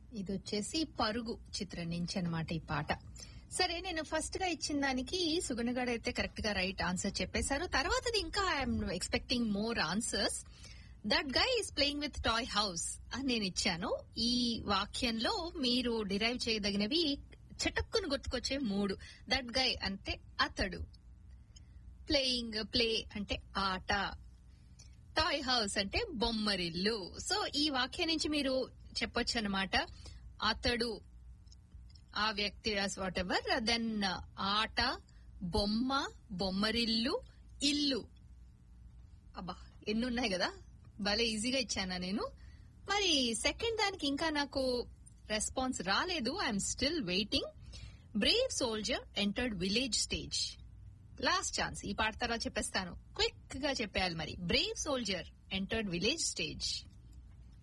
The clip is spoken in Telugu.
ఇది వచ్చేసి పరుగు చిత్రం నుంచి అనమాట ఈ పాట సరే నేను ఫస్ట్ గా ఇచ్చిన దానికి సుగుణగాడు అయితే కరెక్ట్ గా రైట్ ఆన్సర్ చెప్పేశారు తర్వాతది ఇంకా I'm expecting more answers that guy is playing with toy house అని నేను ఇచ్చాను ఈ వాక్యంలో మీరు డిరైవ్ చేయదగినవి చటక్కును గుర్తుకొచ్చే మూడు దట్ గై అంటే అతడు ప్లేయింగ్ ప్లే అంటే ఆట టాయ్ హౌస్ అంటే బొమ్మరిల్లు సో ఈ వాక్యం నుంచి మీరు చెప్పొచ్చు అనమాట అతడు ఆ వ్యక్తి వాట్ ఎవర్ దెన్ ఆట బొమ్మ బొమ్మరిల్లు ఇల్లు అబ్బా ఎన్ని ఉన్నాయి కదా భలే ఈజీగా ఇచ్చానా నేను మరి సెకండ్ దానికి ఇంకా నాకు రెస్పాన్స్ రాలేదు I'm still waiting brave soldier entered village stage last chance ఈ పాట తర్వాత చెప్పేస్తాను క్విక్ గా చెప్పేయాలి మరి brave soldier entered village stage